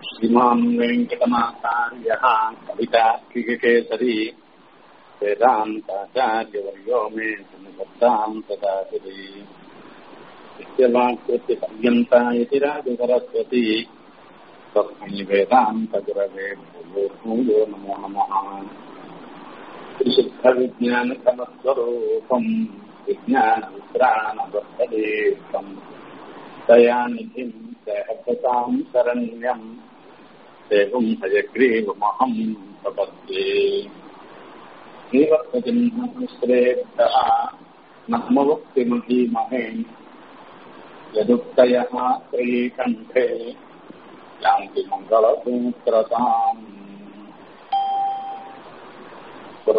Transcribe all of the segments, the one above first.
श्रीमान् वेङ्कटनाथार्यः कवितार्किककेसरी वेदान्ताचार्यवर्यो मे सन्निबद्धाम् तथा सति नित्यवाक्कृत्यपर्यन्ता इति राजसरस्वती तस्मै वेदान्तगुरवे भूयो नमो नमः त्रिशुद्धविज्ञानतमस्वरूपम् विज्ञानवित्राणनबद्धदेकम् दयानिधिम् देहभृताम् शरण्यम् देवम् हयग्रीवमहम् प्रपद्ये श्रीवत्सचिह्नश्रेष्ठः नमवक्तिमहीमहे यदुक्तयः श्रीकण्ठे यान्ति मङ्गलसूत्रताम् ஒரு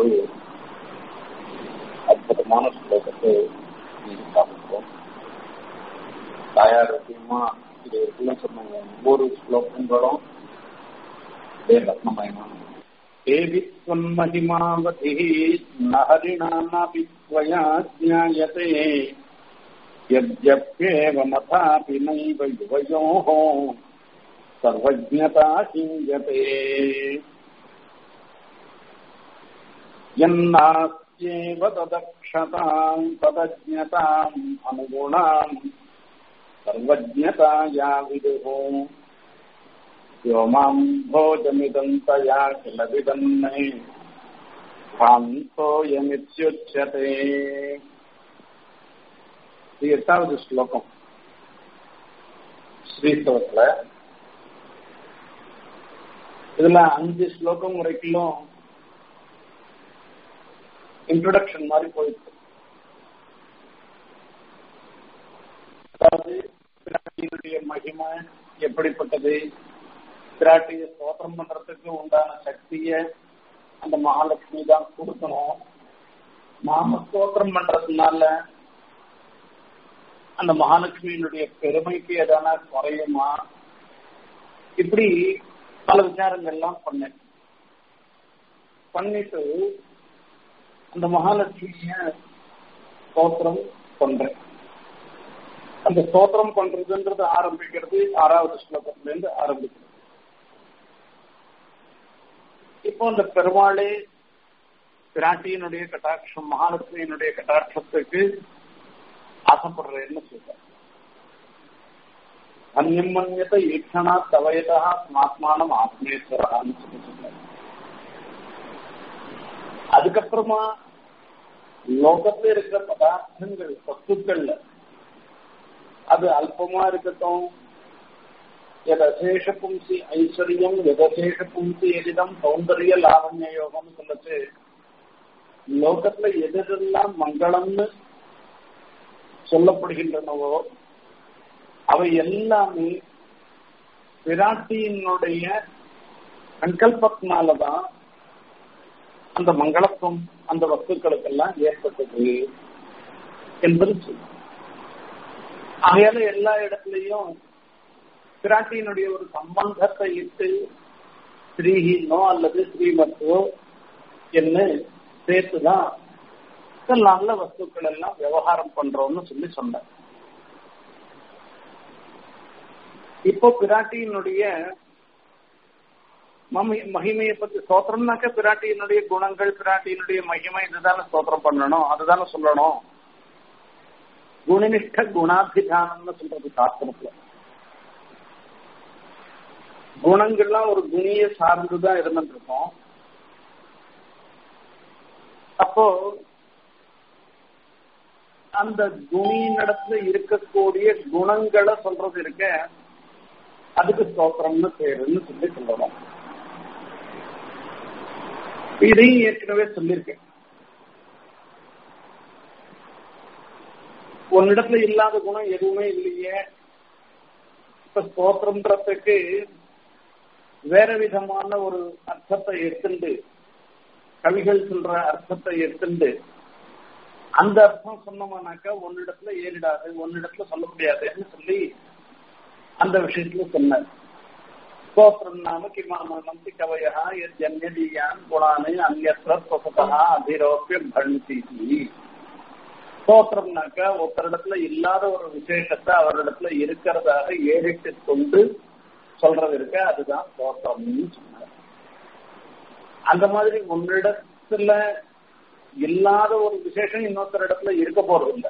அற்புதமான ஸ்லோகத்தை பார்க்கிறோம் தாயார் ரத்தியமா இது இருக்குன்னு சொன்னாங்க ஒவ்வொரு ஸ்லோகங்களும் இதே ரத்னமயமான தேவி மகிமாவதி நஹரிணானாபி त्वया ज्ञायते यद्यप्येवमथापि नैव युवयोः सर्वज्ञता चिन्यते यन्नास्त्येव तदक्षताम् तदज्ञताम् अनुगुणाम् सर्वज्ञताया विदुः यो माम् भोजमिदन्तया किल विदन्ने भान्तोऽयमित्युच्यते இது எட்டாவது ஸ்லோகம் ஸ்ரீஸ்தவத்துல இதுல அஞ்சு ஸ்லோகம் வரைக்கும் இன்ட்ரோடக்ஷன் மாதிரி போயிருக்கு அதாவது பிராட்டியினுடைய மகிமை எப்படிப்பட்டது பிராட்டியை ஸ்தோத்திரம் பண்றதுக்கு உண்டான சக்திய அந்த மகாலட்சுமி தான் கொடுக்கணும் நாம ஸ்தோத்திரம் பண்றதுனால அந்த மகாலட்சுமியினுடைய பெருமைக்கு எதனா குறையுமா இப்படி பல விசாரங்கள்லாம் பண்ணேன் பண்ணிட்டு அந்த மகாலட்சுமிய ஸ்தோத்திரம் பண்றேன் அந்த ஸ்தோத்திரம் பண்றதுன்றது ஆரம்பிக்கிறது ஆறாவது ஸ்லோகத்துல இருந்து ஆரம்பிக்கிறது இப்போ அந்த பெருமாளே பிராட்டியினுடைய கட்டாட்சம் மகாலட்சுமியினுடைய கட்டாட்சத்துக்கு ஆசைப்படுறேன்னு சொல்ற அந்நியம் மன்யத்தை ஈக்ஷணா தவயதா ஆத்மானம் ஆத்மேஸ்வரான்னு சொல்லி சொல்றாரு அதுக்கப்புறமா லோகத்துல இருக்கிற பதார்த்தங்கள் வஸ்துக்கள்ல அது அல்பமா இருக்கட்டும் எதசேஷ பும்சி ஐஸ்வர்யம் எதசேஷ பும்சி எதிடம் சௌந்தரிய லாவண்ய யோகம் சொல்லுச்சு லோகத்துல எதெல்லாம் மங்களம்னு சொல்லப்படுகின்றனவோ அவை எல்லாமே பிராட்டியினுடைய சங்கல்பத்தினாலதான் அந்த மங்களத்துவம் அந்த வஸ்துக்களுக்கெல்லாம் ஏற்பட்டது என்பது சொல்லும் ஆகையால எல்லா இடத்துலையும் பிராட்டியினுடைய ஒரு சம்பந்தத்தை இட்டு ஸ்ரீஹீனோ அல்லது ஸ்ரீமத்தோ என்ன சேர்த்துதான் நல்ல வஸ்துக்கள் எல்லாம் விவகாரம் பண்றோம்னு சொல்லி சொன்னார் இப்போ பிராட்டியினுடைய மகிமையை பத்தி ஸ்தோத்திரம்னாக்க பிராட்டியினுடைய குணங்கள் பிராட்டியினுடைய மகிமை இதுதானே ஸ்தோத்திரம் பண்ணணும் அதுதானே சொல்லணும் குணனிஷ்ட குணாபிதானம்னு சொல்றது சாஸ்திரத்துல குணங்கள்லாம் ஒரு குணிய சார்ந்துதான் இருந்துட்டு இருக்கோம் அப்போ அந்த குணியினிடத்துல இருக்கக்கூடிய குணங்களை சொல்றது இருக்க அதுக்கு ஸ்தோத்திரம்னு பேருன்னு சொல்லி சொல்லணும் இதையும் ஏற்கனவே சொல்லியிருக்கேன் உன்னிடத்துல இல்லாத குணம் எதுவுமே இல்லையே இப்ப ஸ்தோத்திரம்ன்றதுக்கு வேற விதமான ஒரு அர்த்தத்தை எடுத்துண்டு கவிகள் சொல்ற அர்த்தத்தை எடுத்துண்டு அந்த அர்த்தம் சொன்னோம்னாக்கா ஒன்னிடத்துல ஏறிடாது ஒன்னிடத்துல சொல்ல முடியாதுன்னு சொல்லி அந்த விஷயத்துல சொன்னார் ஸ்தோத்திரம் நாம கிமாமி கவயா ஜன்யதீயான் குணானு அந்நத்திர சொசதா அதிரோப்பிய பண்டி ஸ்தோத்திரம்னாக்க ஒருத்தரிடத்துல இல்லாத ஒரு விசேஷத்தை அவரிடத்துல இருக்கிறதாக ஏறிட்டு கொண்டு சொல்றது இருக்கு அதுதான் ஸ்தோத்திரம்னு சொன்னார் அந்த மாதிரி உன்னிடத்துல இல்லாத ஒரு விசேஷம் இன்னொருத்தர் இடத்துல இருக்க போறது இல்லை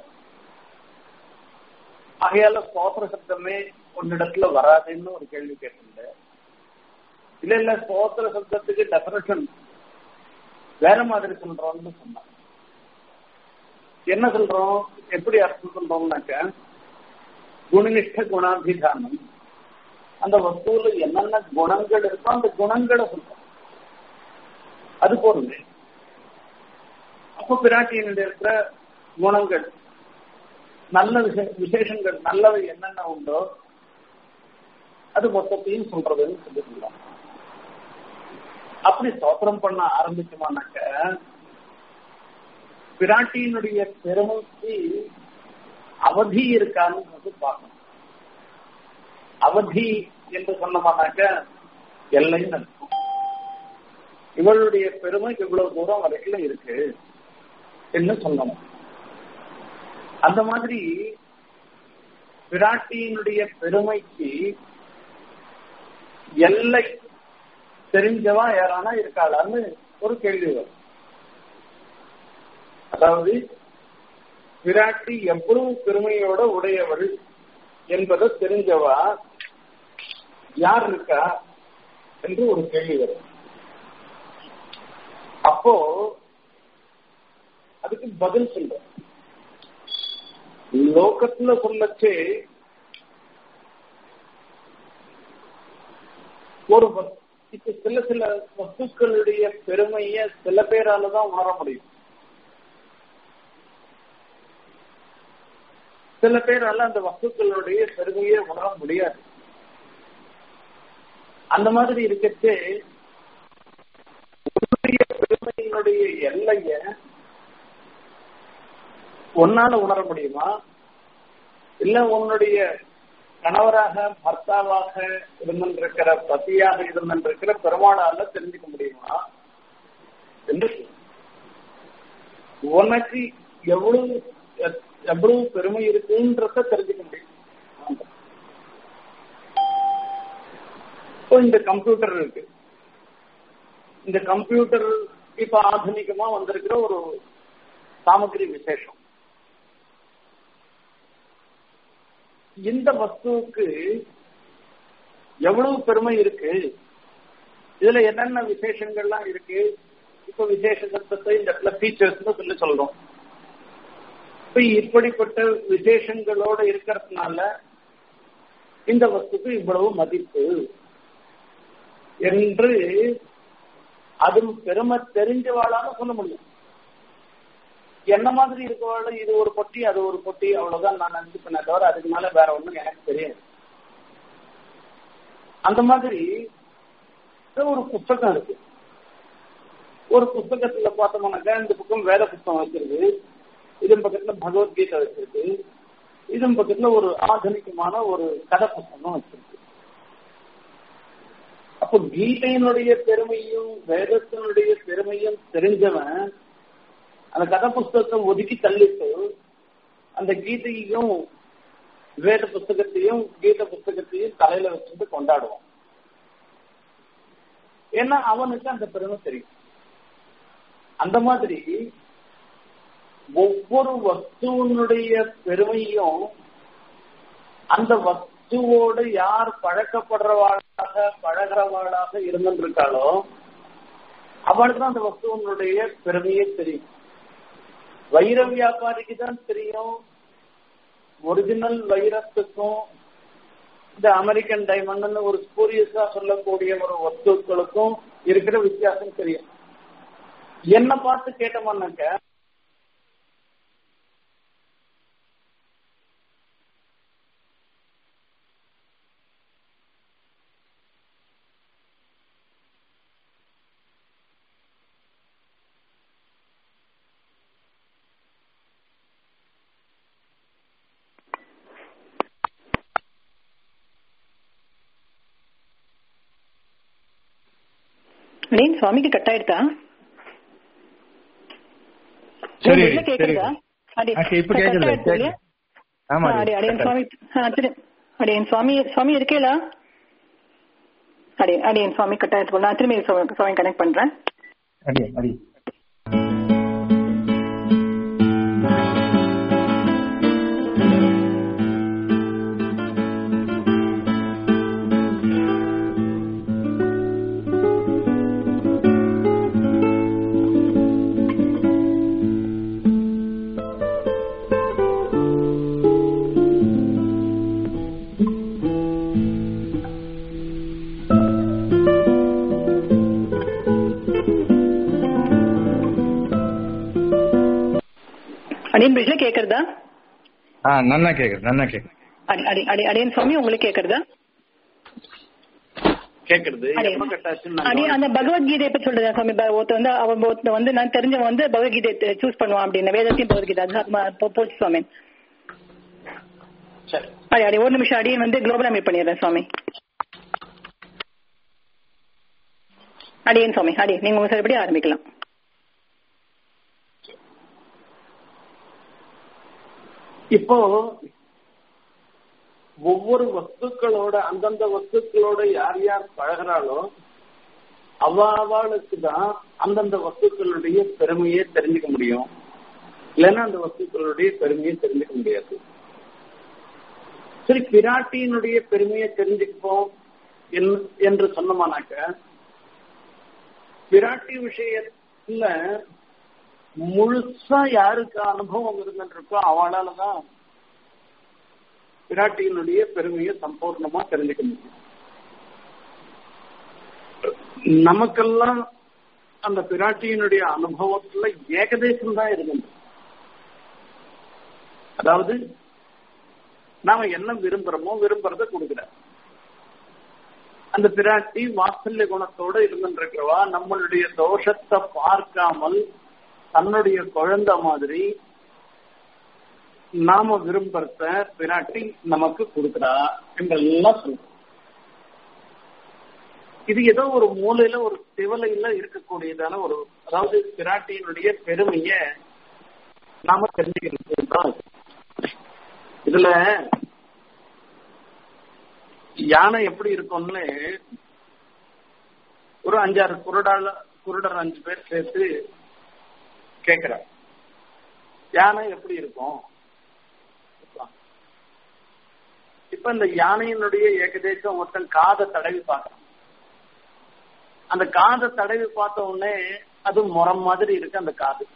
ஆகையால ஸ்தோத்திர சப்தமே உன்னிடத்துல வராதுன்னு ஒரு கேள்வி கேட்டிருந்தேன் இல்ல இல்ல ஸ்தோத்திர சப்தத்துக்கு டெபரேஷன் வேற மாதிரி சொல்றோம்னு சொன்னாங்க என்ன சொல்றோம் எப்படி அர்த்தம் சொல்றோம்னாக்க குணனிஷ்ட குணாபிதானம் அந்த வஸ்துல என்னென்ன குணங்கள் இருக்கோ அந்த குணங்களை சொல்றோம் அது போறது அப்போ பிராட்டியினுடைய இருக்கிற குணங்கள் நல்ல விஷ விசேஷங்கள் நல்லது என்னென்ன உண்டோ அது மொத்தத்தையும் சொல்றதுன்னு சொல்லிருந்தோம் அப்படி ஸ்தோத்திரம் பண்ண ஆரம்பிச்சோமானாக்க பிராட்டியினுடைய பெருமைக்கு அவதி இருக்கான்னு வந்து பார்க்கணும் அவதி என்று சொன்னோமானாக்க எல்லைன்னு இருக்கும் இவளுடைய பெருமை இவ்வளவு தூரம் வரைக்கும் இருக்கு என்று சொல்லணும் அந்த மாதிரி பிராட்டியினுடைய பெருமைக்கு எல்லை தெரிஞ்சவா யாரானா இருக்காளான்னு ஒரு கேள்வி வரும் அதாவது விராட்டி எவ்வளவு பெருமையோட உடையவள் என்பதை தெரிஞ்சவா யார் இருக்கா என்று ஒரு கேள்வி வரும் அப்போ அதுக்கு பதில் சொல்ற லோகத்துல சொல்லச்சே ஒரு இப்ப சில சில வஸ்துக்களுடைய பெருமைய சில பேரால தான் உணர முடியும் சில பேரால அந்த வஸ்துக்களுடைய பெருமையை உணர முடியாது அந்த மாதிரி இருக்கச்சே உன்னுடைய பெருமையினுடைய எல்லைய உன்னால உணர முடியுமா இல்ல உன்னுடைய கணவராக பர்த்தாவாக இருந்திருக்கிற பத்தியாக இருந்திருக்கிற பெருமாளால தெரிஞ்சுக்க முடியுமா என்று உனக்கு எவ்வளவு எவ்வளவு பெருமை இருக்குன்றத தெரிஞ்சுக்க முடியும் இப்போ இந்த கம்ப்யூட்டர் இருக்கு இந்த கம்ப்யூட்டர் இப்ப ஆధుனிகமா வந்திருக்கிற ஒரு சாமகிரி விசேஷம் இந்த வஸ்துவுக்கு எவ்வளவு பெருமை இருக்கு இதுல என்னென்ன விசேஷங்கள்லாம் இருக்கு இப்ப விசேஷ சத்தத்தை இந்த இடத்துல ஃபீச்சர்ஸ் சொல்லி சொல்றோம் இப்ப இப்படிப்பட்ட விசேஷங்களோட இருக்கிறதுனால இந்த வஸ்துக்கு இவ்வளவு மதிப்பு என்று அது பெருமை தெரிஞ்சவாளால சொல்ல முடியும் என்ன மாதிரி இருக்கவாள் இது ஒரு பொட்டி அது ஒரு பொட்டி அவ்வளவுதான் நான் நினைச்சுப்பேனே தவிர அதுக்கு மேல வேற ஒண்ணும் எனக்கு தெரியாது அந்த மாதிரி ஒரு புத்தகம் இருக்கு ஒரு புத்தகத்துல பார்த்தோம்னாக்கா இந்த பக்கம் வேத புத்தகம் வச்சிருக்கு இதன் பக்கத்துல பகவத்கீதை வச்சிருக்கு இதன் பக்கத்துல ஒரு ஆதனிகமான ஒரு கதை புத்தகம் வச்சிருக்கு அப்போ கீதையினுடைய பெருமையும் வேதத்தினுடைய பெருமையும் தெரிஞ்சவன் அந்த கதை புஸ்தகத்தை ஒதுக்கி தள்ளிட்டு அந்த கீதையையும் வேத புஸ்தகத்தையும் கீத புஸ்தகத்தையும் தலையில வச்சுட்டு கொண்டாடுவான் ஏன்னா அவனுக்கு அந்த பெருமை தெரியும் அந்த மாதிரி ஒவ்வொரு வஸ்துவனுடைய பெருமையும் அந்த வஸ்துவோடு யார் பழக்கப்படுறவாளாக பழகிறவாளாக இருந்திருக்காளோ அவளுக்கு தான் அந்த வஸ்துவனுடைய பெருமையே தெரியும் வைர வியாபாரிக்கு தான் தெரியும் ஒரிஜினல் வைரத்துக்கும் இந்த அமெரிக்கன் டைமண்ட்னு ஒரு ஸ்பூரியஸா சொல்லக்கூடிய ஒரு வஸ்துக்களுக்கும் இருக்கிற வித்தியாசம் தெரியும் என்ன பார்த்து கேட்டோம்னாக்க அடேன் சுவாமிக்கு கட் ஆயிடுதா சரி உள்ள சரி கேக்குதா அடே ஆ, இப்ப கேக்குது கட் ஆயிடுச்சு இல்லையா? ஆமா ஆ, அடே அடேன் சுவாமி ஆ, திரு- அடேன் சுவாமி சுவாமி இருக்கேலா அடி அடியன் சுவாமி கட்டாயத்து நான் திரும்பி சுவா- சுவாமி கனெக்ட் பண்றேன் அடியே அடி அடியன் பிரிட்ஜ்ல கேக்குறதா ஆ நன்னா கேக்குது நன்னா கேக்குது அடி அடி அடி அடியன் சுவாமி உங்களுக்கு கேக்குறதா கேக்குறது அடியன். எப்ப கட்டாச்சுன்னு அடி நான் அந்த பகவத்கீதையை பத்தி சொல்றதா சுவாமி ப- ஒருத்தன் வந்து அவன் ஒருத்தன் வந்து நான் தெரிஞ்சவன் வந்து பகவத்கீதை சூஸ் பண்ணுவான் அப்படின்னு வேதத்தையும் பகவத்கீதை அது போ- போச்சு சுவாமி சரி அடி அடி ஒரு நிமிஷம் அடியன் வந்து குளோபல் மீட் பண்ணிடுறேன் சுவாமி அடியன் சுவாமி அடி நீங்க உங்க சரிபடி ஆரம்பிக்கலாம் இப்போ ஒவ்வொரு வஸ்துக்களோட அந்தந்த வஸ்துக்களோட யார் யார் பழகுறாளோ அவ அவளுக்கு தான் அந்தந்த வஸ்துக்களுடைய பெருமையை தெரிஞ்சுக்க முடியும் இல்லைன்னா அந்த வஸ்துக்களுடைய பெருமையை தெரிஞ்சுக்க முடியாது சரி பிராட்டியினுடைய பெருமையை தெரிஞ்சுப்போம் என்- என்று சொன்னோமானாக்க பிராட்டி விஷயத்துல முழுசா யாருக்கு அனுபவம் இருந்துருக்கோ அவளால தான் பிராட்டியினுடைய பெருமையை சம்பூர்ணமா தெரிஞ்சுக்க முடியும் நமக்கெல்லாம் அந்த பிராட்டியினுடைய அனுபவத்துல ஏகதேசம் தான் இருந்தது அதாவது நாம என்ன விரும்புறோமோ விரும்புறத கொடுக்குற அந்த பிராட்டி வாத்சல்ய குணத்தோட இருந்துருக்கிறவா நம்மளுடைய தோஷத்தை பார்க்காமல் தன்னுடைய குழந்தை மாதிரி நாம விரும்புறத பிராட்டி நமக்கு கொடுக்குறா என்றெல்லாம் சொல்றோம் இது ஏதோ ஒரு மூலையில ஒரு திவலையில இருக்கக்கூடியதான ஒரு அதாவது பிராட்டியினுடைய பெருமைய நாம தெரிஞ்சுக்கிறது தான் இது. இதுல யானை எப்படி இருக்கும்னு ஒரு அஞ்சாறு குருடால குருடர் அஞ்சு பேர் சேர்த்து கேக்குறார் யானை எப்படி இருக்கும் இப்ப இந்த யானையினுடைய ஏகதேசம் ஒருத்தன் காதை தடவி பார்க்கறான் அந்த காதை தடவி பார்த்த உடனே அது முறம் மாதிரி இருக்கு அந்த காது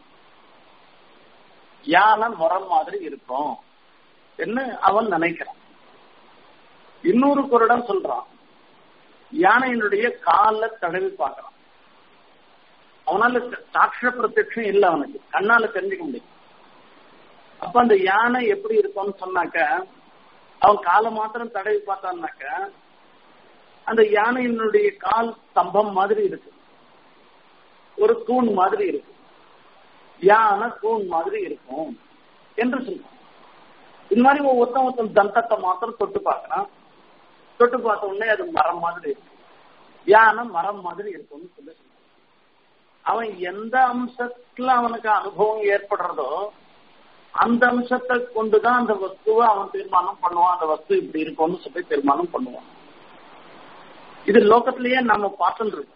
யானை முறம் மாதிரி இருக்கும் என்ன அவன் நினைக்கிறான் இன்னொரு குருடன் சொல்றான் யானையினுடைய கால தடவி பார்க்கறான் அவனால சாட்ச பிரத்யட்சம் இல்ல அவனுக்கு கண்ணால தெரிஞ்சுக்க முடியும் அப்ப அந்த யானை எப்படி இருக்கும்னு சொன்னாக்க அவன் காலை மாத்திரம் தடவி பார்த்தான்னாக்க அந்த யானையினுடைய கால் ஸ்தம்பம் மாதிரி இருக்கு ஒரு தூண் மாதிரி இருக்கு யானை தூண் மாதிரி இருக்கும் என்று சொல்றான் இந்த மாதிரி ஒவ்வொருத்தன் ஒருத்தன் தந்தத்தை மாத்திரம் தொட்டு பார்க்கறான் தொட்டு பார்த்த உடனே அது மரம் மாதிரி இருக்கு யானை மரம் மாதிரி இருக்கும்னு சொல்லி சொல்றான் அவன் எந்த அம்சத்துல அவனுக்கு அனுபவம் ஏற்படுறதோ அந்த அம்சத்தை கொண்டுதான் அந்த வஸ்துவை அவன் தீர்மானம் பண்ணுவான் அந்த வஸ்து இப்படி இருக்கும்னு சொல்லி தீர்மானம் பண்ணுவான் இது லோகத்திலேயே நம்ம பார்த்துட்டு இருக்கோம்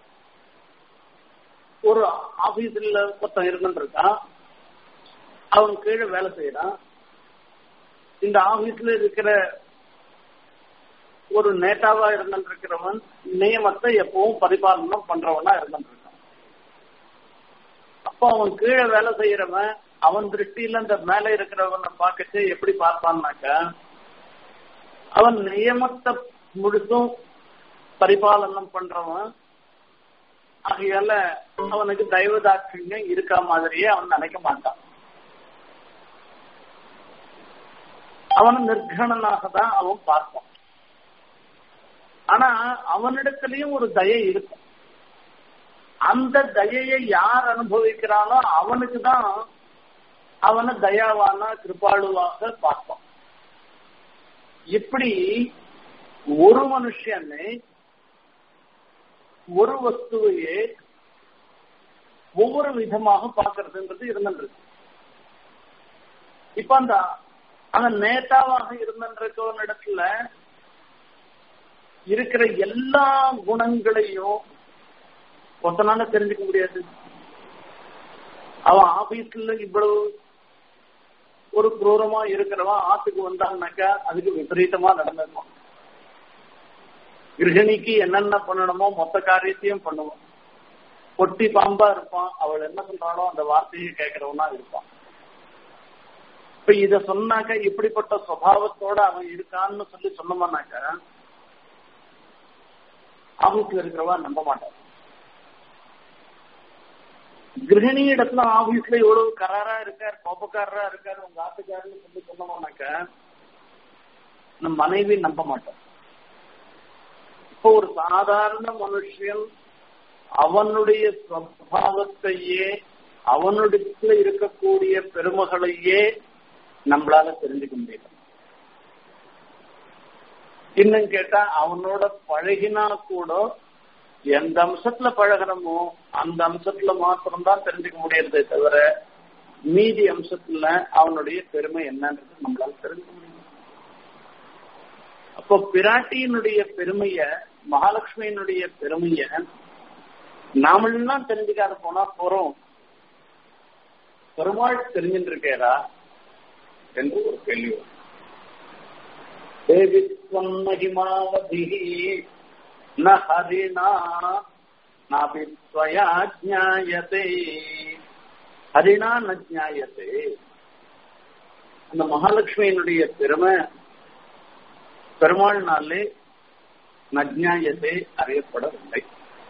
ஒரு ஆபீஸ்ல ஒருத்தன் இருந்துட்டு இருக்கான் அவன் கீழே வேலை செய்யறான் இந்த ஆபீஸ்ல இருக்கிற ஒரு நேட்டாவா இருந்துட்டு இருக்கிறவன் நியமத்தை எப்பவும் பரிபாலனம் பண்றவனா இருந்துட்டு இருக்கான் அப்போ அவன் கீழே வேலை செய்யறவன் அவன் திருஷ்டியில அந்த மேல இருக்கிறவனை பார்க்கச்சு எப்படி பார்ப்பான்னாக்க அவன் நியமத்தை முழுசும் பரிபாலனம் பண்றவன் ஆகையால அவனுக்கு தெய்வ தாட்சியம் இருக்கா மாதிரியே அவன் நினைக்க மாட்டான் அவன் நிர்கணனாக தான் அவன் பார்ப்பான் ஆனா அவனிடத்திலயும் ஒரு தயை இருக்கும் அந்த தயையை யார் அனுபவிக்கிறானோ அவனுக்கு தான் அவனை தயாவான கிருபாளுவாக பார்ப்பான் இப்படி ஒரு மனுஷனை ஒரு வஸ்துவையே ஒவ்வொரு விதமாக பார்க்கறதுன்றது இருந்துருக்கு இப்ப அந்த அந்த நேதாவாக இருந்திருக்கவன் இடத்துல இருக்கிற எல்லா குணங்களையும் ஒத்தனால தெரிஞ்சுக்க முடியாது அவன் ஆபீஸ்ல இவ்வளவு ஒரு குரூரமா இருக்கிறவன் ஆத்துக்கு வந்தான்னாக்கா அதுக்கு விபரீதமா நடந்துருவான் கிரகணிக்கு என்னென்ன பண்ணணுமோ மொத்த காரியத்தையும் பண்ணுவான் பொட்டி பாம்பா இருப்பான் அவள் என்ன சொல்றாளோ அந்த வார்த்தையை கேட்கிறவனா இருப்பான் இப்ப இத சொன்னாக்க இப்படிப்பட்ட சுவாவத்தோட அவன் இருக்கான்னு சொல்லி சொன்னோம்னாக்க ஆபீஸ்ல இருக்கிறவா நம்ப மாட்டான் கிரகிணி இடத்துல ஆபீஸ்ல எவ்வளவு கராரா இருக்கார் கோபக்காரரா இருக்காரு உங்க ஆத்துக்காருன்னு சொல்லி சொன்னோம்னாக்க நம்ம மனைவி நம்ப மாட்டோம் இப்போ ஒரு சாதாரண மனுஷன் அவனுடைய சுவாவத்தையே அவனுடைய இருக்கக்கூடிய பெருமைகளையே நம்மளால தெரிஞ்சுக்க முடியல இன்னும் கேட்டா அவனோட பழகினா கூட எந்த அம்சத்துல பழகிறோமோ அந்த அம்சத்துல மாத்திரம்தான் தெரிஞ்சுக்க முடியறதே தவிர மீதி அம்சத்துல அவனுடைய பெருமை என்னன்றது நம்மளால தெரிஞ்சுக்க முடியும் அப்போ பிராட்டியினுடைய பெருமைய மகாலட்சுமியினுடைய பெருமைய நாமெல்லாம் தெரிஞ்சுக்காத போனா போறோம் பெருமாள் தெரிஞ்சுட்டு இருக்கேரா என்று ஒரு கேள்வி தேவித்வம் மகிமாவதி ந ஹரிணா நாபி ஸ்வயா ஜாயதே ஹரிணா ந ஜாயதே அந்த மகாலட்சுமியினுடைய பெருமை பெருமாள்னாலே நஜ்ஞாயத்தை அறியப்படவில்லை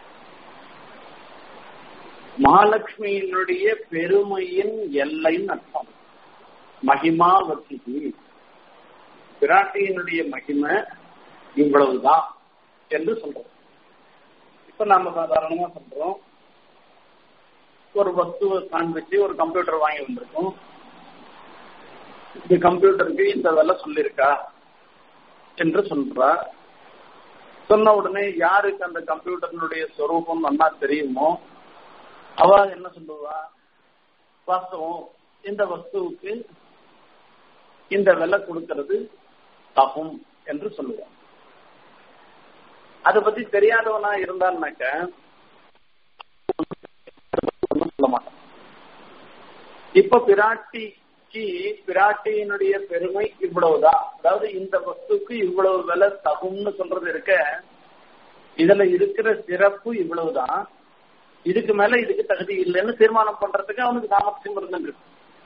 மகாலட்சுமியினுடைய பெருமையின் எல்லைன்னு அர்த்தம் மகிமாவதி பிராட்டியினுடைய மகிமை இவ்வளவுதான் என்று சொல்றோம் இப்ப நாம சாதாரணமா சொல்றோம் ஒரு வஸ்துவை காண்பிச்சு ஒரு கம்ப்யூட்டர் வாங்கி வந்திருக்கோம் இந்த கம்ப்யூட்டருக்கு இந்த வேலை சொல்லியிருக்கா என்று சொல்றா சொன்ன உடனே யாருக்கு அந்த கம்ப்யூட்டர்னுடைய சொரூபம் நல்லா தெரியுமோ அவ என்ன சொல்லுவா வாஸ்தவம் இந்த வஸ்துவுக்கு இந்த விலை கொடுக்கிறது தகும் என்று சொல்லுவான் அதை பத்தி தெரியாதவனா இருந்தான்னாக்க சொல்ல மாட்டான் இப்ப பிராட்டிக்கு பிராட்டியினுடைய பெருமை இவ்வளவுதான் அதாவது இந்த வஸ்துக்கு இவ்வளவு விலை தகும்னு சொல்றது இருக்க இதுல இருக்கிற சிறப்பு இவ்வளவுதான் இதுக்கு மேல இதுக்கு தகுதி இல்லைன்னு தீர்மானம் பண்றதுக்கு அவனுக்கு சாமர்த்தியம் இருந்துருக்கு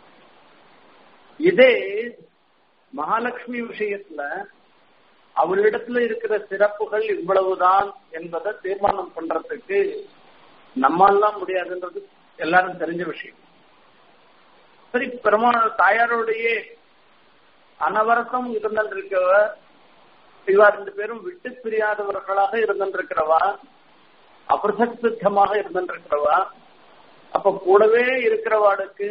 இதே மகாலட்சுமி விஷயத்துல அவளிடத்துல இருக்கிற சிறப்புகள் இவ்வளவுதான் என்பதை தீர்மானம் பண்றதுக்கு நம்மாலாம் முடியாதுன்றது எல்லாரும் தெரிஞ்ச விஷயம் சரி பெருமான தாயாரோடைய அனவரசம் இருந்திருக்கவ இவா ரெண்டு பேரும் விட்டு பிரியாதவர்களாக இருந்திருக்கிறவா அபிரசக் சித்தமாக இருந்திருக்கிறவா அப்ப கூடவே இருக்கிறவாளுக்கு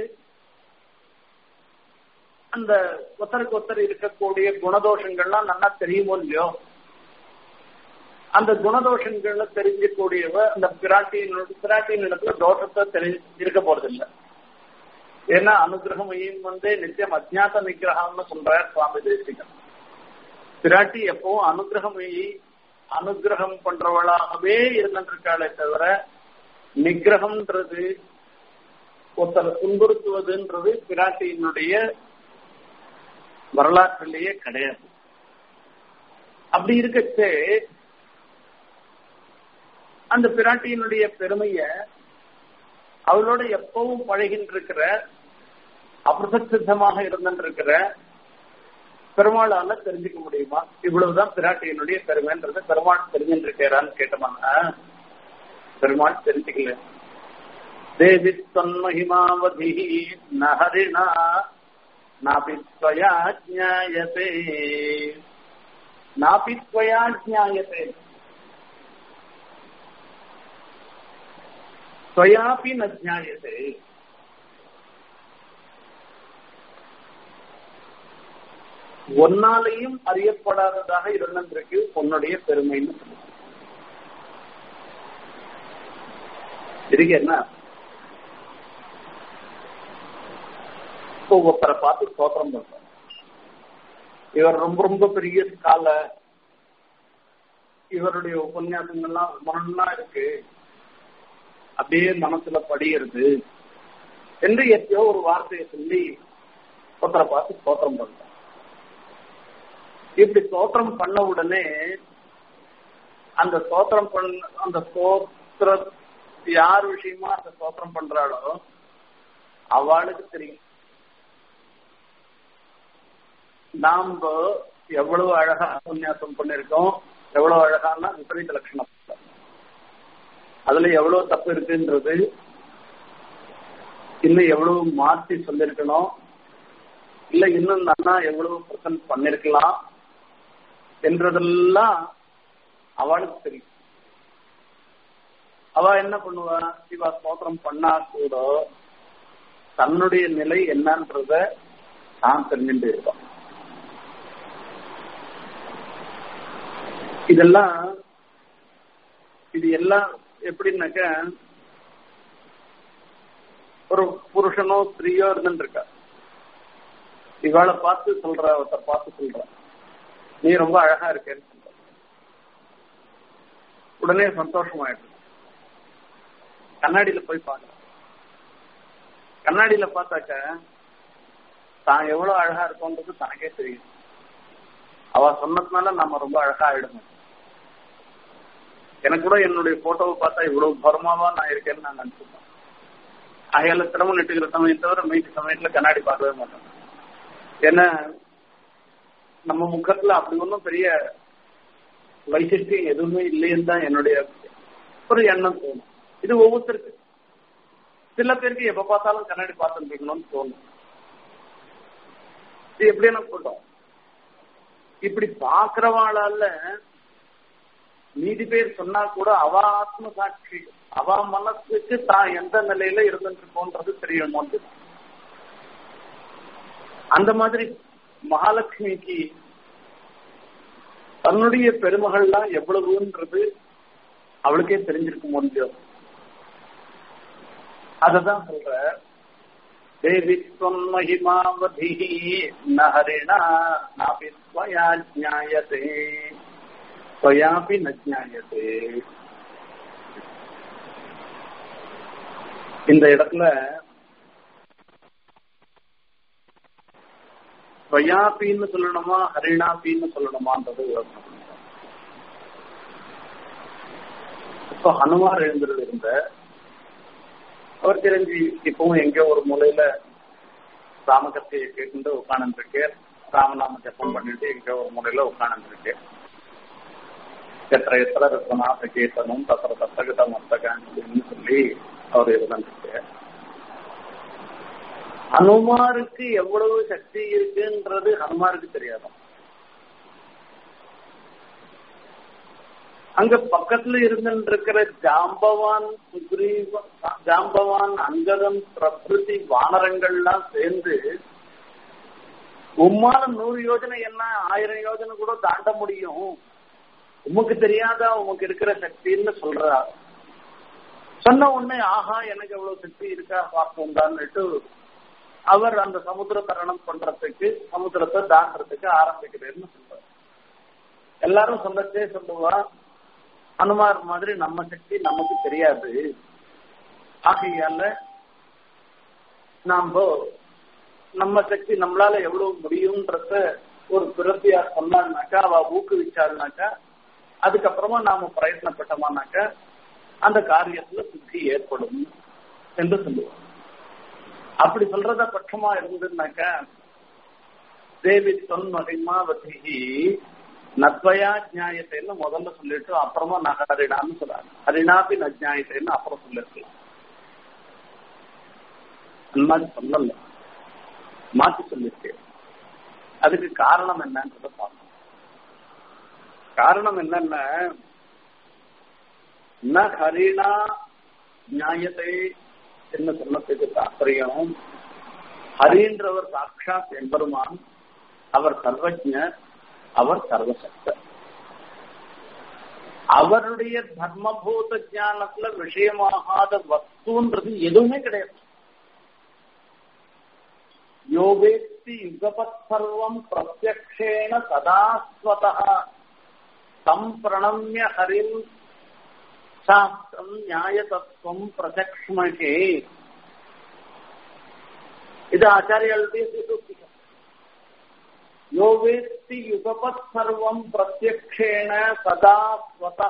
அந்த ஒத்தருக்கு ஒத்தர் இருக்கக்கூடிய குணதோஷங்கள்லாம் நல்லா தெரியுமோ இல்லையோ அந்த குணதோஷங்கள்ல தெரிஞ்சக்கூடியவ அந்த பிராட்டியினோட பிராட்டியின் இடத்துல தோஷத்தை தெரி இருக்க போறதில்லை ஏன்னா அனுகிரகமையும் வந்து நித்தியம் அஜாத்த நிகிரகம்னு சொல்றார் சுவாமி தேசிகன் பிராட்டி எப்பவும் அனுகிரகமையை அனுகிரகம் பண்றவளாகவே இருந்திருக்காளே தவிர நிகிரகம்ன்றது ஒருத்தரை துன்புறுத்துவதுன்றது பிராட்டியினுடைய வரலாற்றிலேயே கிடையாது அப்படி இருக்கச்சே அந்த பிராட்டியினுடைய பெருமைய அவளோட எப்பவும் பழகின்றிருக்கிற அபிரசித்தமாக இருந்திருக்கிற பெருமாளால தெரிஞ்சுக்க முடியுமா இவ்வளவுதான் பிராட்டியினுடைய பெருமைன்றது பெருமாள் தெரிஞ்சுருக்கிறான்னு கேட்டோம்னா பெருமாள் தெரிஞ்சுக்கல தேவி தன்மகிமாவதி நஹரிணா நாபி त्वया ज्ञायते नापि त्वया ज्ञायते त्वयापि न ज्ञायते ஒன்னாலையும் அறியப்படாததாக இருந்திருக்கு உன்னுடைய பெருமைன்னு இதுக்கு என்ன இப்போ ஒருத்தரை பார்த்து ஸ்தோத்திரம் பண்றோம் இவர் ரொம்ப ரொம்ப பெரிய ஸ்கால இவருடைய உபன்யாசங்கள்லாம் மனன்னா இருக்கு அப்படியே மனசுல படியிறது என்று எப்பயோ ஒரு வார்த்தையை சொல்லி ஒருத்தரை பார்த்து ஸ்தோத்திரம் பண்றோம் இப்படி ஸ்தோத்திரம் பண்ண உடனே அந்த ஸ்தோத்திரம் பண்ண அந்த ஸ்தோத்திர யார் விஷயமா அந்த ஸ்தோத்திரம் பண்றாளோ அவளுக்கு தெரியும் நாம எவ்வளவு அழகா உபன்யாசம் பண்ணிருக்கோம் எவ்வளவு அழகான விபரீத லட்சணம் அதுல எவ்வளவு தப்பு இருக்குன்றது இன்னும் எவ்வளவு மாற்றி சொல்லிருக்கணும் இல்ல இன்னும் நன்னா எவ்வளவு பிரசன்ட் பண்ணிருக்கலாம் என்றதெல்லாம் அவளுக்கு தெரியும் அவ என்ன பண்ணுவா சிவா ஸ்தோத்திரம் பண்ணா கூட தன்னுடைய நிலை என்னன்றத தான் தெரிஞ்சுட்டு இருப்பான் இதெல்லாம் இது எல்லாம் எப்படின்னாக்க ஒரு புருஷனோ ஸ்திரீயோ இருந்துட்டு இருக்கா இவாளை பார்த்து சொல்ற ஒருத்தர் பார்த்து சொல்ற நீ ரொம்ப அழகா இருக்கேன்னு சொல்ற உடனே சந்தோஷமாயிடுது கண்ணாடியில போய் பார்க்க கண்ணாடியில பார்த்தாக்க தான் எவ்வளவு அழகா இருக்கோன்றது தனக்கே தெரியும் அவ சொன்னதுனால நம்ம ரொம்ப அழகா ஆயிடணும் எனக்கு கூட என்னுடைய போட்டோவை பார்த்தா இவ்வளவு பரமாவா நான் இருக்கேன்னு நான் நினைச்சிருப்பேன் அகையால திறமை நெட்டுக்கிற சமயம் தவிர மீட்டு சமயத்துல கண்ணாடி பார்க்கவே மாட்டேன் ஏன்னா நம்ம முகத்துல அப்படி ஒன்றும் பெரிய வைசிஷ்டியம் எதுவுமே இல்லைன்னு தான் என்னுடைய ஒரு எண்ணம் தோணும் இது ஒவ்வொருத்தருக்கு சில பேருக்கு எப்ப பார்த்தாலும் கண்ணாடி பார்த்துட்டு இருக்கணும்னு தோணும் இது எப்படி எனக்கு போட்டோம் இப்படி பாக்குறவாளால மீதி பேர் சொன்னா கூட அவ ஆத்ம சாட்சி அவ மனசுக்கு தான் எந்த நிலையில இருந்துருக்கோன்றது தெரியணுமோ அந்த மாதிரி மகாலட்சுமிக்கு தன்னுடைய பெருமகள்லாம் எவ்வளவுன்றது அவளுக்கே தெரிஞ்சிருக்க முடியும் அததான் சொல்ற தேவி மகிமாவதி நஹரிணா நாபி ஸ்வயா ஜாயதே ஸ்வயாபி ந ஜாயதே இந்த இடத்துல ஸ்வயாபின்னு சொல்லணுமா ஹரிணாபின்னு சொல்லணுமான்றது யோசனை இப்ப ஹனுமார் எழுந்திருந்த இருந்த அவர் தெரிஞ்சு இப்பவும் எங்கேயோ ஒரு மூலையில ராமகத்தையை கேட்டு உட்காந்துருக்கேன் ராமநாம ஜப்பம் பண்ணிட்டு எங்கேயோ ஒரு மூலையில உட்காந்துருக்கேன் எத்தனை எத்தனை ரத்னாத கேசனும் தத்திர தத்தகித மத்தகான்னு சொல்லி அவர் இருந்திருக்கு ஹனுமாருக்கு எவ்வளவு சக்தி இருக்குன்றது ஹனுமாருக்கு தெரியாது அங்க பக்கத்துல இருந்துருக்கிற ஜாம்பவான் சுக்ரீவ ஜாம்பவான் அங்கதம் பிரபிருதி வானரங்கள்லாம் சேர்ந்து உம்மால நூறு யோஜனை என்ன ஆயிரம் யோஜனை கூட தாண்ட முடியும் உமக்கு தெரியாதா உமக்கு இருக்கிற சக்தின்னு சொல்றா சொன்ன உடனே ஆஹா எனக்கு எவ்வளவு சக்தி இருக்கா பார்ப்போம்டான்னுட்டு அவர் அந்த சமுத்திர தரணம் பண்றதுக்கு சமுத்திரத்தை தாண்டறதுக்கு ஆரம்பிக்கிறேன்னு சொல்றார் எல்லாரும் சொல்லச்சே சொல்லுவா அனுமார் மாதிரி நம்ம சக்தி நமக்கு தெரியாது ஆகையால நாம நம்ம சக்தி நம்மளால எவ்வளவு முடியும்ன்றத ஒரு பிறப்பியா சொன்னாங்கனாக்கா அவ ஊக்குவிச்சாருனாக்கா அதுக்கப்புறமா நாம பிரயத்னப்பட்டோமானாக்கா அந்த காரியத்துல சித்தி ஏற்படும் என்று சொல்லுவோம் அப்படி சொல்றத பட்சமா இருந்ததுனாக்கா தேவி தொன் மகிமாவதி நத்வயா ஜாயத்தைன்னு முதல்ல சொல்லிட்டு அப்புறமா நகரிடான்னு சொல்றாங்க ஹரிணாபி நஜாயத்தைன்னு அப்புறம் சொல்லிருக்கலாம் அந்த மாதிரி சொல்லல மாற்றி சொல்லிருக்கேன் அதுக்கு காரணம் என்னன்றத பார்க்கணும் காரணம் என்னன்னா ந ஹரிணா நியாயத்தை என்ன சொன்னதுக்கு தாற்பயம் ஹரின்றவர் சாட்சாத் எம்பெருமான் அவர் சர்வஜர் அவர் சர்வசக்தர் அவருடைய தர்மபூத ஞானத்துல விஷயமாகாத வஸ்துன்றது எதுவுமே கிடையாது யோகேத்தி யுகபத் சர்வம் பிரத்யக்ஷேன சதாஸ்வதா தம் பிரணம்ய ஹரிம் சாஸ்திரம் நியாய தத்துவம் பிரசக்ஷ்மகே இது ஆச்சாரியாளுடைய சூத்திகம் யோ வேத்தி யுகபத் சர்வம் பிரத்யக்ஷேண சதா ஸ்வதா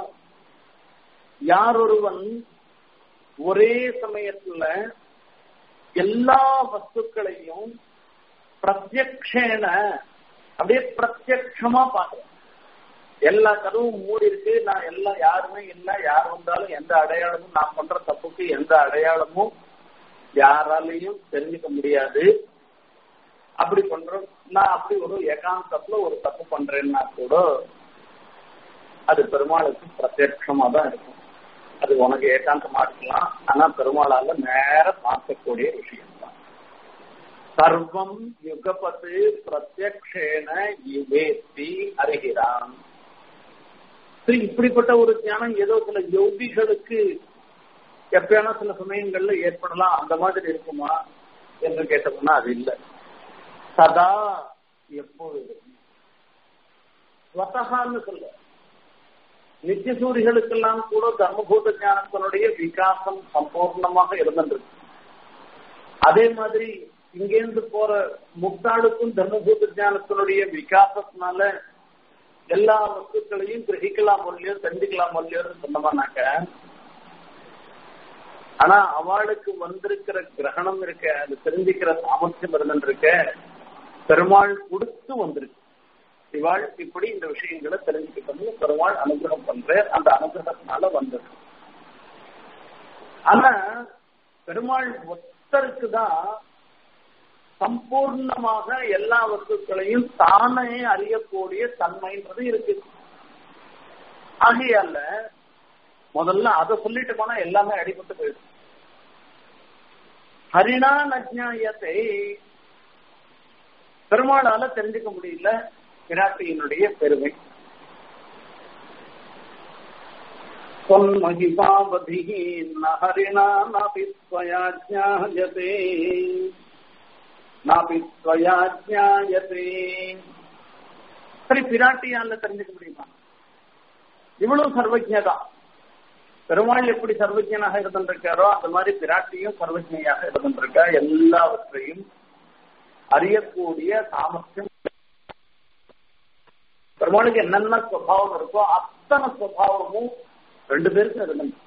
யாரொருவன் ஒரே சமயத்துல எல்லா வஸ்துக்களையும் பிரத்யக்ஷேன அப்படியே பிரத்யக்ஷமா பாக்குறேன் எல்லா கதவும் மூடி இருக்கு நான் எல்லாம் யாருமே இல்லை யார் வந்தாலும் எந்த அடையாளமும் நான் பண்ற தப்புக்கு எந்த அடையாளமும் யாராலையும் தெரிஞ்சுக்க முடியாது அப்படி பண்றோம் நான் அப்படி ஒரு ஏகாந்தத்துல ஒரு தப்பு பண்றேன்னா கூட அது பெருமாளுக்கு பிரத்யட்சமா தான் இருக்கும் அது உனக்கு ஏகாந்தமா இருக்கலாம் ஆனா பெருமாளால நேர பார்க்கக்கூடிய விஷயம் தான் சர்வம் யுகபத்து பிரத்யக்ஷேன யுவேத்தி அறிகிறான் இப்படிப்பட்ட ஒரு ஞானம் ஏதோ சில யோகிகளுக்கு எப்பயான சில சமயங்கள்ல ஏற்படலாம் அந்த மாதிரி இருக்குமா என்று கேட்டோம்னா அது இல்லை சதா எப்பொழுதும் ஸ்வதகான்னு சொல்ல நித்தியசூரிகளுக்கெல்லாம் கூட தர்மபூத ஞானத்தினுடைய விகாசம் சம்பூர்ணமாக இருந்திருக்கு அதே மாதிரி இங்கேருந்து போற முக்தாளுக்கும் தர்மபூத ஞானத்தினுடைய விகாசத்தினால எல்லா வஸ்துக்களையும் கிரகிக்கலாம் இல்லையோ தெரிஞ்சுக்கலாம் இல்லையோன்னு சொன்னோம்னாக்க ஆனா அவளுக்கு வந்திருக்கிற கிரகணம் இருக்க அது தெரிஞ்சுக்கிற சாமர்த்தியம் இருந்துருக்க பெருமாள் கொடுத்து வந்திருக்கு இவாள் இப்படி இந்த விஷயங்களை தெரிஞ்சுக்கிட்டு பெருமாள் அனுகிரகம் பண்ற அந்த அனுகிரகத்தினால வந்தது ஆனா பெருமாள் ஒத்தருக்கு தான் சம்பூர்ணமாக எல்லா வஸ்துக்களையும் தானே அறியக்கூடிய தன்மைன்றது இருக்கு ஆகையால முதல்ல அதை சொல்லிட்டு போனா எல்லாமே அடிபட்டு போயிடும் ஹரிணா நஜ்ஞாயத்தை பெருமாளால தெரிஞ்சுக்க முடியல பிராட்டியினுடைய பெருமை தொன்மகிபாவதி நஹரிணா நாபி ஸ்வயாஜ்ஞாயதே நாபி ஸ்வயாஜ்ஞாயதே சரி பிராட்டியால தெரிஞ்சுக்க முடியுமா இவ்வளவு சர்வஜதான் பெருமாள் எப்படி சர்வஜனாக இருந்திருக்காரோ அந்த மாதிரி பிராட்டியும் சர்வஜனையாக இருந்திருக்கா எல்லாவற்றையும் அறியக்கூடிய சாமர்த்தியம் பெருமாளுக்கு என்னென்ன சுவாவம் இருக்கோ அத்தனை சுவாவமும் ரெண்டு பேருக்கும் இருந்தது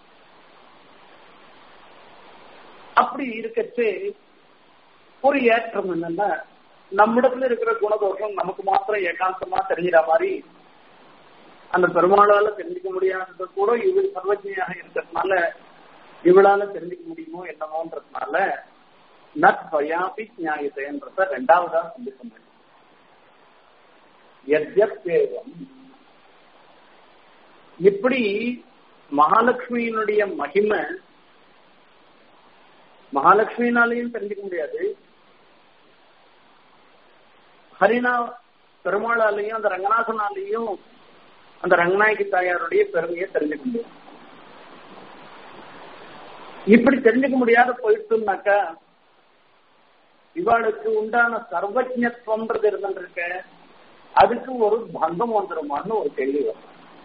அப்படி இருக்கச்சு ஒரு ஏற்றம் என்னன்னா நம்மிடத்துல இருக்கிற குணதோஷம் நமக்கு மாத்திரம் ஏகாந்தமா தெரிகிற மாதிரி அந்த பெருமாளால தெரிஞ்சுக்க முடியாதது கூட இவள் சர்வஜையாக இருக்கிறதுனால இவளால தெரிஞ்சுக்க முடியுமோ என்னமோன்றதுனால நத்பயாபி நியாயத்தைன்றத ரெண்டாவதா சொல்லி சொன்னேன் எத்யத்தேவம் இப்படி மகாலட்சுமியினுடைய மகிமை மகாலட்சுமினாலையும் தெரிஞ்சுக்க முடியாது ஹரினா பெருமாளாலையும் அந்த ரங்கநாதனாலையும் அந்த ரங்கநாயகி தாயாருடைய பெருமையை தெரிஞ்சுக்க முடியும் இப்படி தெரிஞ்சுக்க முடியாத போயிட்டுனாக்கா இவாளுக்கு உண்டான சர்வஜத்வம்ன்றது இருந்துருக்க அதுக்கு ஒரு பங்கம் வந்துருமான்னு ஒரு கேள்வி வரும்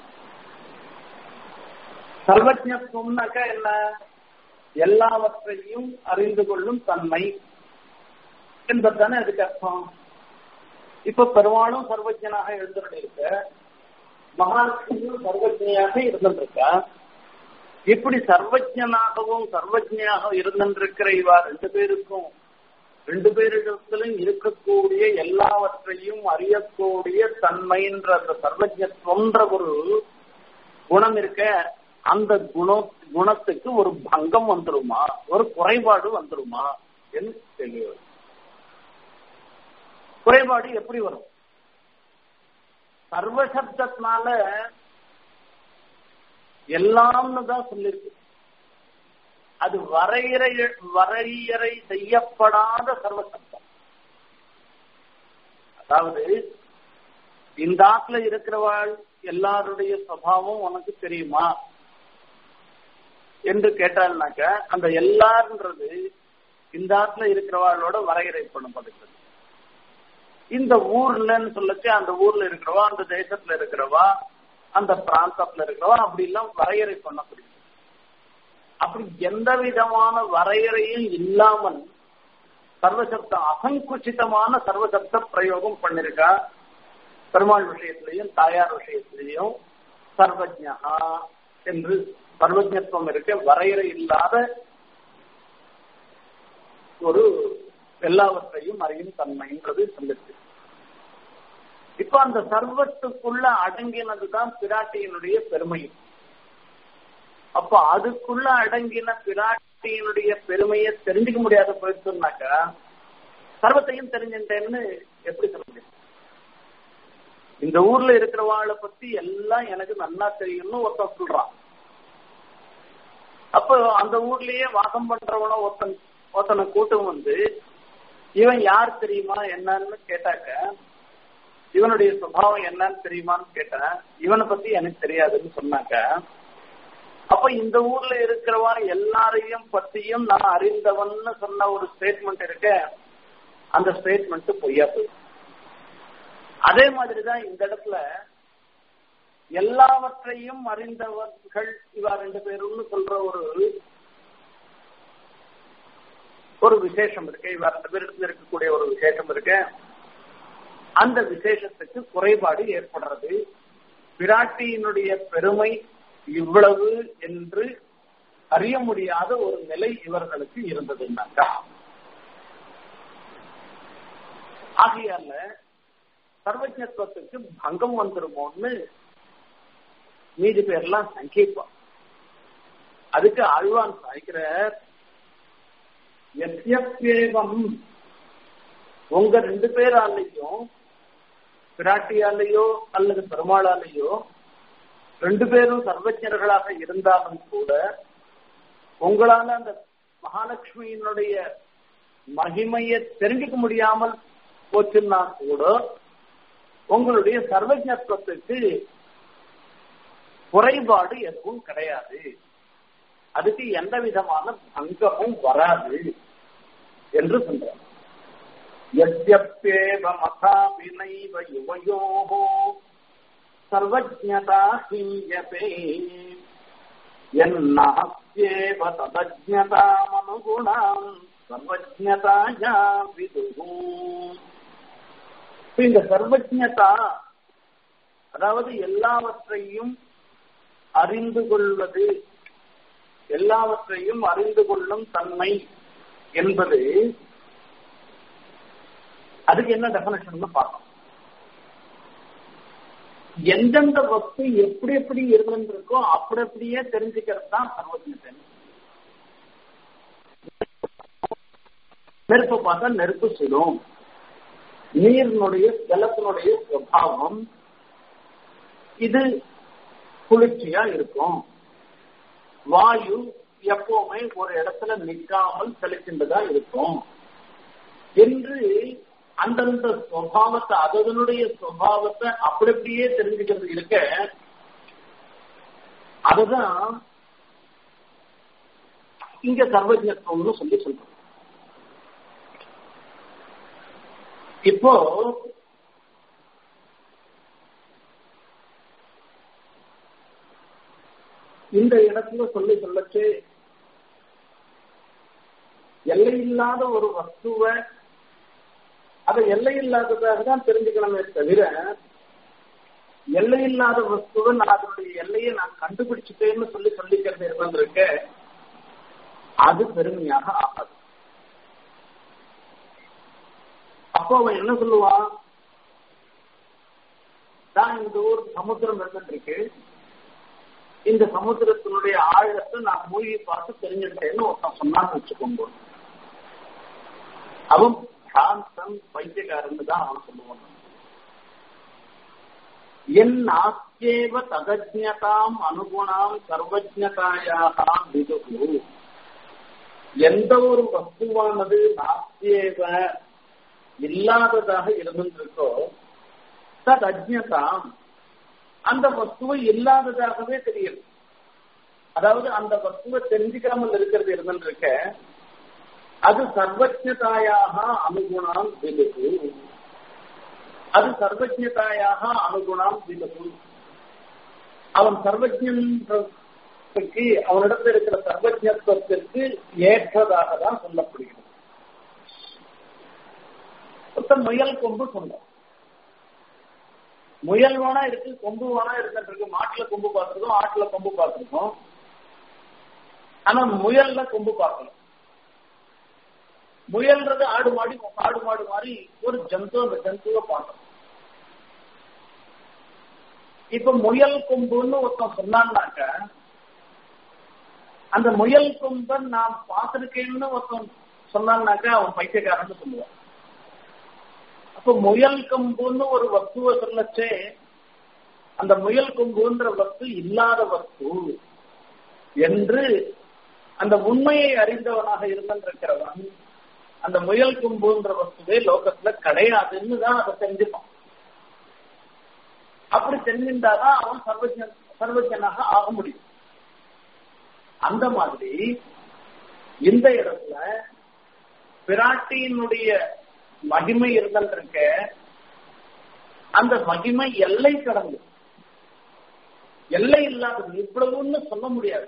சர்வஜத்வம்னாக்கா என்ன எல்லாவற்றையும் அறிந்து கொள்ளும் தன்மை என்பதுதானே அதுக்கு அர்த்தம் இப்ப பெருமாளும் சர்வஜனாக எழுந்துருக்க மகாலட்சுமியும் சர்வஜனையாக இருந்திருக்கா இப்படி சர்வஜனாகவும் சர்வஜனையாக இருந்திருக்கிற இவா ரெண்டு பேருக்கும் ரெண்டு பேரிடத்திலும் இருக்கக்கூடிய எல்லாவற்றையும் அறியக்கூடிய தன்மைன்ற அந்த சர்வஜத்துவன்ற ஒரு குணம் இருக்க அந்த குண குணத்துக்கு ஒரு பங்கம் வந்துருமா ஒரு குறைபாடு வந்துருமா என்று தெளிவு குறைபாடு எப்படி வரும் சர்வசப்தத்தினால எல்லாம்னு தான் சொல்லிருக்கு அது வரையறை வரையறை செய்யப்படாத சர்வசப்தம் அதாவது இந்த ஆத்துல இருக்கிறவாள் எல்லாருடைய சுவாவம் உனக்கு தெரியுமா என்று கேட்டால்னாக்க அந்த எல்லாருன்றது இந்த ஆத்துல இருக்கிறவாளோட வரையறை பண்ணப்படுகிறது இந்த ஊர்லன்னு சொல்லச்சு அந்த ஊர்ல இருக்கிறவா அந்த தேசத்துல இருக்கிறவா அந்த பிராந்தத்துல இருக்கிறவன் அப்படி எல்லாம் வரையறை பண்ண முடியும் அப்படி எந்த விதமான வரையறையும் இல்லாமல் சர்வசப்தம் அசங்குச்சிதமான சர்வசப்த பிரயோகம் பண்ணிருக்கா பெருமாள் விஷயத்திலையும் தாயார் விஷயத்திலையும் சர்வஜா என்று சர்வஜத்துவம் இருக்க வரையறை இல்லாத ஒரு எல்லாவற்றையும் அறியும் தன்மைன்றது சொல்லுது இப்ப அந்த சர்வத்துக்குள்ள அடங்கினதுதான் பிராட்டியினுடைய பெருமை அப்ப அதுக்குள்ள அடங்கின பிராட்டியினுடைய பெருமையை தெரிஞ்சுக்க முடியாத போயிடுச்சுனாக்கா சர்வத்தையும் தெரிஞ்சுட்டேன்னு எப்படி சொல்ல முடியும் இந்த ஊர்ல இருக்கிறவாளை பத்தி எல்லாம் எனக்கு நன்னா தெரியும்னு ஒருத்தன் சொல்றான் அப்போ அந்த ஊர்லயே வாசம் பண்றவன ஒருத்தன் ஒருத்தனை கூட்டம் வந்து இவன் யார் தெரியுமா என்னன்னு கேட்டாக்க இவனுடைய சுபாவம் என்னன்னு தெரியுமான்னு கேட்டேன் இவனை பத்தி எனக்கு தெரியாதுன்னு சொன்னாக்க அப்ப இந்த ஊர்ல இருக்கிறவா எல்லாரையும் பத்தியும் நான் அறிந்தவன்னு சொன்ன ஒரு ஸ்டேட்மெண்ட் இருக்க அந்த ஸ்டேட்மெண்ட் பொய்யா போயிடும் அதே மாதிரிதான் இந்த இடத்துல எல்லாவற்றையும் அறிந்தவர்கள் இவா ரெண்டு பேரும்னு சொல்ற ஒரு ஒரு விசேஷம் இருக்கு இவா ரெண்டு பேருக்கு இருக்கக்கூடிய ஒரு விசேஷம் இருக்கு அந்த விசேஷத்துக்கு குறைபாடு ஏற்படுறது பிராட்டியினுடைய பெருமை இவ்வளவு என்று அறிய முடியாத ஒரு நிலை இவர்களுக்கு இருந்ததுன்னாக்கா ஆகையால சர்வஜத்துவத்துக்கு பங்கம் வந்துருமோன்னு மீதி பேர்லாம் சங்கேப்பா அதுக்கு ஆழ்வான் சாய்க்கிற எத்யப்பேவம் உங்க ரெண்டு பேராலையும் பிராட்டியாலேயோ அல்லது பெருமாளாலேயோ ரெண்டு பேரும் சர்வஜர்களாக இருந்தாலும் கூட உங்களால அந்த மகாலட்சுமியினுடைய மகிமையை தெரிஞ்சுக்க முடியாமல் போச்சுன்னா கூட உங்களுடைய சர்வஜத்துவத்துக்கு குறைபாடு எதுவும் கிடையாது அதுக்கு எந்த விதமான பங்கமும் வராது என்று சொல்றார் यद्यप्येव मथाभिनैव युवयोः सर्वज्ञता हीयते यन्नास्त्येव तदज्ञतामनुगुणाम् सर्वज्ञताया विदुः இந்த சர்வஜதா அதாவது எல்லாவற்றையும் அறிந்து கொள்வது எல்லாவற்றையும் அறிந்து கொள்ளும் தன்மை என்பது அதுக்கு என்ன டெபனேஷன் பார்க்கணும் எந்தெந்த வஸ்து எப்படி எப்படி இருந்திருக்கோ அப்படி அப்படியே தெரிஞ்சுக்கிறது தான் சர்வஜத்தை நெருப்பு பார்த்தா நெருப்பு சுடும் நீரினுடைய ஜலத்தினுடைய சுவாவம் இது குளிர்ச்சியா இருக்கும் வாயு எப்பவுமே ஒரு இடத்துல நிற்காமல் செலுக்கின்றதா இருக்கும் என்று அந்தந்த சுவாவத்தை அதனுடைய சுவாவத்தை அப்படி அப்படியே தெரிஞ்சுக்கிறது இருக்க அதுதான் இங்க சர்வஜத்துவம்னு சொல்லி சொல்றோம் இப்போ இந்த இடத்துல சொல்லி சொல்லச்சு எல்லையில்லாத ஒரு வஸ்துவை அதை எல்லையில்லாததாக தான் தெரிஞ்சுக்கணுமே தவிர எல்லையில்லாத வஸ்துவை நான் அதனுடைய எல்லையை நான் கண்டுபிடிச்சிட்டேன்னு சொல்லி சொல்லிக்கிறது இருந்திருக்க அது பெருமையாக ஆகாது அப்போ அவன் என்ன சொல்லுவான் நான் இந்த ஊர் சமுத்திரம் இருந்துருக்கு இந்த சமுத்திரத்தினுடைய ஆழத்தை நான் மூழ்கி பார்த்து தெரிஞ்சுக்கிட்டேன்னு ஒருத்தன் சொன்னான்னு வச்சுக்கோங்க அவன் சாந்தன் பைத்தியக்காரன் தான் அவன் சொல்லுவான் என் ஆஸ்தேவ ததஜதாம் அனுகுணாம் சர்வஜதாயாக விதுகு எந்த ஒரு வஸ்துவானது நாஸ்தேவ இல்லாததாக இருந்திருக்கோ தத் அஜ்ஞதாம் அந்த வஸ்துவை இல்லாததாகவே தெரியும் அதாவது அந்த வஸ்துவை தெரிஞ்சுக்காமல் இருக்கிறது இருந்திருக்க அது சர்வஜதாயாக அனுகுணாம் விலுகு அது சர்வஜதாயாக அனுகுணாம் விலுகு அவன் சர்வஜன்றதுக்கு அவனிடத்தில் இருக்கிற சர்வஜத்துவத்திற்கு ஏற்றதாக தான் சொல்லப்படுகிறது ஒருத்தன் முயல் கொம்பு சொன்னான் முயல் வேணா இருக்கு கொம்பு வேணா இருந்துட்டு இருக்கு மாட்டுல கொம்பு பார்த்திருக்கோம் ஆட்டுல கொம்பு பார்த்திருக்கோம் ஆனா முயல்ல கொம்பு பார்க்கல முயல்ன்றது ஆடு மாடி ஆடு மாடு மாதிரி ஒரு ஜந்து அந்த ஜந்துவை பார்க்கணும் இப்ப முயல் கொம்புன்னு ஒருத்தன் சொன்னான்னாக்க அந்த முயல் கொம்பன் நான் பார்த்திருக்கேன்னு ஒருத்தன் சொன்னான்னாக்க அவன் பைத்தியக்காரன்னு சொல்லுவான் அப்ப முயல் கொம்புன்னு ஒரு வஸ்துவை சொல்லச்சே அந்த முயல் கொம்புன்ற வஸ்து இல்லாத வஸ்து என்று அந்த உண்மையை அறிந்தவனாக இருந்திருக்கிறவன் அந்த முயல் கொம்புன்ற வஸ்துவே லோகத்துல கிடையாதுன்னு தான் அதை தெரிஞ்சுப்பான் அப்படி தெரிஞ்சிருந்தாதான் அவன் சர்வஜன் சர்வஜனாக ஆக முடியும் அந்த மாதிரி இந்த இடத்துல பிராட்டியினுடைய மகிமை இருந்திருக்க அந்த மகிமை எல்லை கடந்து எல்லை இல்லாதது இவ்வளவுன்னு சொல்ல முடியாது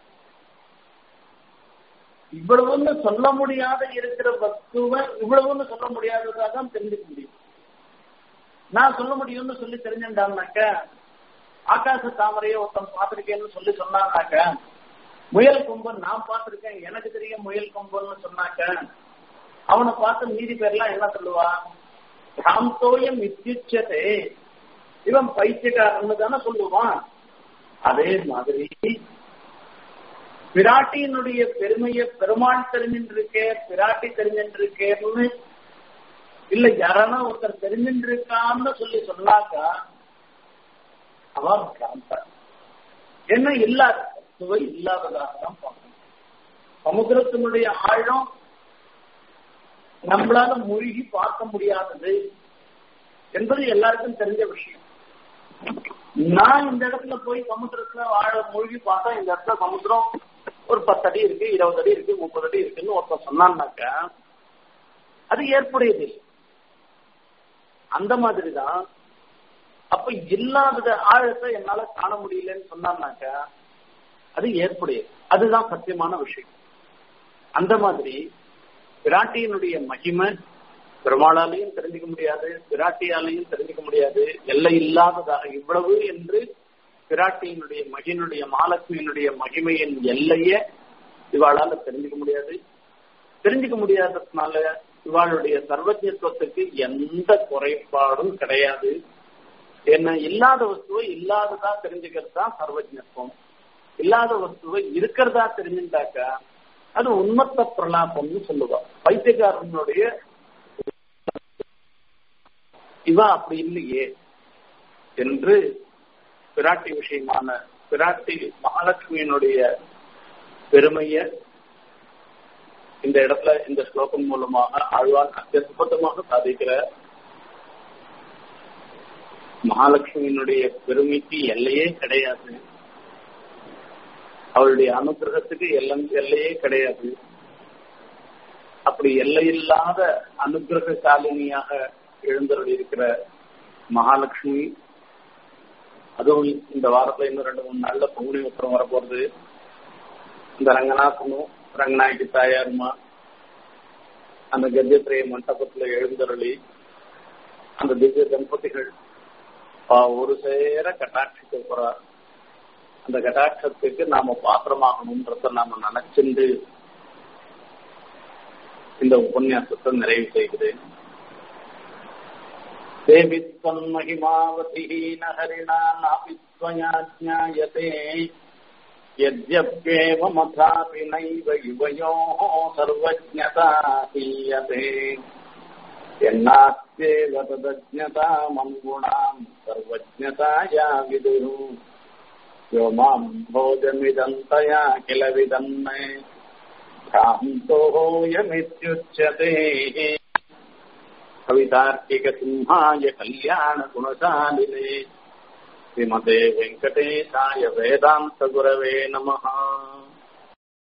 இவ்வளவுன்னு சொல்ல முடியாத இருக்கிற வஸ்துவை இவ்வளவுன்னு சொல்ல முடியாததா தான் தெரிஞ்சுக்க முடியும் நான் சொல்ல முடியும்னு சொல்லி தெரிஞ்சுட்டான்னாக்க ஆகாச தாமரையை ஒருத்தன் பார்த்திருக்கேன்னு சொல்லி சொன்னான்னாக்க முயல் கொம்பன் நான் பார்த்திருக்கேன் எனக்கு தெரியும் முயல் கொம்பன்னு சொன்னாக்க அவனை பார்த்து மீதி பேர்லாம் என்ன சொல்லுவான் ராம்தோயம் இத்தியுச்சதே இவன் பைத்தியக்காரன்னு தானே சொல்லுவான் அதே மாதிரி பிராட்டியினுடைய பெருமையை பெருமாள் தெரிஞ்சின்றிருக்கே பிராட்டி தெரிஞ்சின்றிருக்கேன்னு இல்ல யாரானா ஒருத்தர் தெரிஞ்சின்றிருக்கான்னு சொல்லி சொன்னாக்கா அவன் கிராந்தா என்ன இல்லாத சுவை இல்லாததாக தான் பார்க்கணும் சமுத்திரத்தினுடைய ஆழம் நம்மளால மூழ்கி பார்க்க முடியாதது என்பது எல்லாருக்கும் தெரிஞ்ச விஷயம் நான் இந்த இடத்துல போய் சமுத்திரத்துல ஆழ மூழ்கி பார்த்தா இந்த இடத்துல சமுத்திரம் ஒரு பத்து அடி இருக்கு இருபது அடி இருக்கு முப்பது அடி இருக்குன்னு ஒருத்தர் சொன்னான்னாக்க அது ஏற்புடையது அந்த மாதிரிதான் அப்ப இல்லாத ஆழத்தை என்னால காண முடியலன்னு சொன்னான்னாக்க அது ஏற்புடையது அதுதான் சத்தியமான விஷயம் அந்த மாதிரி பிராட்டியினுடைய மகிமை பெருமாளாலையும் தெரிஞ்சுக்க முடியாது பிராட்டியாலையும் தெரிஞ்சுக்க முடியாது எல்லை இல்லாததாக இவ்வளவு என்று பிராட்டியினுடைய மகினுடைய மகாலட்சுமியினுடைய மகிமையின் எல்லைய இவாளால தெரிஞ்சுக்க முடியாது தெரிஞ்சுக்க முடியாததுனால இவாளுடைய சர்வஜத்துவத்துக்கு எந்த குறைபாடும் கிடையாது என்ன இல்லாத வஸ்துவை இல்லாததா தெரிஞ்சுக்கிறது தான் சர்வஜத்துவம் இல்லாத வஸ்துவை இருக்கிறதா தெரிஞ்சுட்டாக்கா அது உண்மத்த பிரலாபம்னு சொல்லுவா பைத்தியக்காரனுடைய இவ அப்படி இல்லையே என்று பிராட்டி விஷயமான பிராட்டி மகாலட்சுமியினுடைய பெருமைய இந்த இடத்துல இந்த ஸ்லோகம் மூலமாக ஆழ்வான் அத்தியுத்தமாக சாதிக்கிற மகாலட்சுமியினுடைய பெருமைக்கு எல்லையே கிடையாது அவளுடைய அனுகிரகத்துக்கு எல்லம் எல்லையே கிடையாது அப்படி எல்லையில்லாத அனுகிரகசாலினியாக எழுந்தருள் இருக்கிற மகாலட்சுமி அதுவும் இந்த வாரத்துல இன்னும் ரெண்டு மூணு நாள்ல பங்குனி உத்தரம் வரப்போறது இந்த ரங்கநாதனும் ரங்கநாயகி தாயாருமா அந்த கஜத்திரைய மண்டபத்துல எழுந்தருளி அந்த திவ்ய தம்பதிகள் ஒரு சேர கட்டாட்சிக்க போறார் அந்த கட்டாட்சத்துக்கு நாம பாத்திரமாகணும்ன்றத நாம நினைச்சிருந்து இந்த உபன்யாசத்தை நிறைவு செய்கிறேன் देवि त्वन्महिमावतिहीन हरिणा नापि त्वया ज्ञायते यद्यप्येवमथापि नैव युवयोः सर्वज्ञता हीयते यन्नास्त्येव तदज्ञतामङ्गुणाम् सर्वज्ञताया विदुः यो माम् भोजमिदन्तया किल विदन्मे भ्रान्तोऽयमित्युच्यते कवितार्किकसिंहाय कल्याणगुणशालिने श्रीमते वेङ्कटेशाय वेदान्तगुरवे नमः